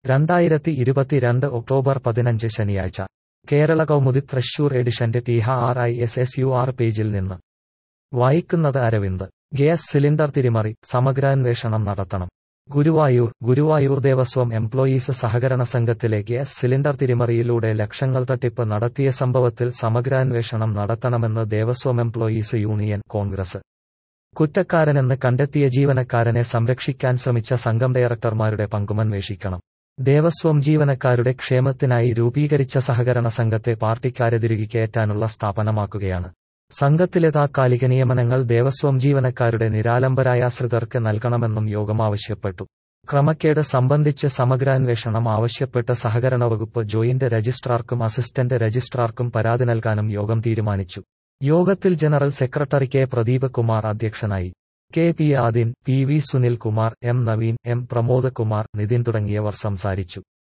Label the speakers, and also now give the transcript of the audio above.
Speaker 1: രണ്ടായിരത്തി ഇരുപത്തിരണ്ട് ഒക്ടോബർ പതിനഞ്ച് ശനിയാഴ്ച കേരള കൗമുദി തൃശൂർ എഡിഷന്റെ T H R I S S U R പേജിൽ നിന്ന് വായിക്കുന്നത് അരവിന്ദ് ഗ്യാസ് സിലിണ്ടർ തിരിമറി സമഗ്രാന്വേഷണം നടത്തണം ഗുരുവായൂർ ഗുരുവായൂർ ദേവസ്വം എംപ്ലോയീസ് സഹകരണ സംഘത്തിലെ ഗ്യാസ് സിലിണ്ടർ തിരിമറിയിലൂടെ ലക്ഷങ്ങൾ തട്ടിപ്പ് നടത്തിയ സംഭവത്തിൽ സമഗ്രാന്വേഷണം നടത്തണമെന്ന് ദേവസ്വം എംപ്ലോയീസ് യൂണിയൻ കോൺഗ്രസ് കുറ്റക്കാരനെന്ന് കണ്ടെത്തിയ ജീവനക്കാരനെ സംരക്ഷിക്കാൻ ശ്രമിച്ച സംഘം ഡയറക്ടർമാരുടെ പങ്കുമന്വേഷിക്കണം ദേവസ്വം ജീവനക്കാരുടെ ക്ഷേമത്തിനായി രൂപീകരിച്ച സഹകരണ സംഘത്തെ പാർട്ടിക്കാരെതിരുകി കയറ്റാനുള്ള സ്ഥാപനമാക്കുകയാണ് സംഘത്തിലെ താത്കാലിക നിയമനങ്ങൾ ദേവസ്വം ജീവനക്കാരുടെ നിരാലംബരായാശ്രിതർക്ക് നൽകണമെന്നും യോഗം ആവശ്യപ്പെട്ടു ക്രമക്കേട് സംബന്ധിച്ച് സമഗ്രാന്വേഷണം ആവശ്യപ്പെട്ട് സഹകരണ വകുപ്പ് ജോയിന്റ് രജിസ്ട്രാർക്കും അസിസ്റ്റന്റ് രജിസ്ട്രാർക്കും പരാതി നൽകാനും യോഗം തീരുമാനിച്ചു യോഗത്തിൽ general secretary K Pradeep Kumar അധ്യക്ഷനായി K P Adin P V Sunil Kumar M Naveen M Pramod Kumar Nithin തുടങ്ങിയവർ സംസാരിച്ചു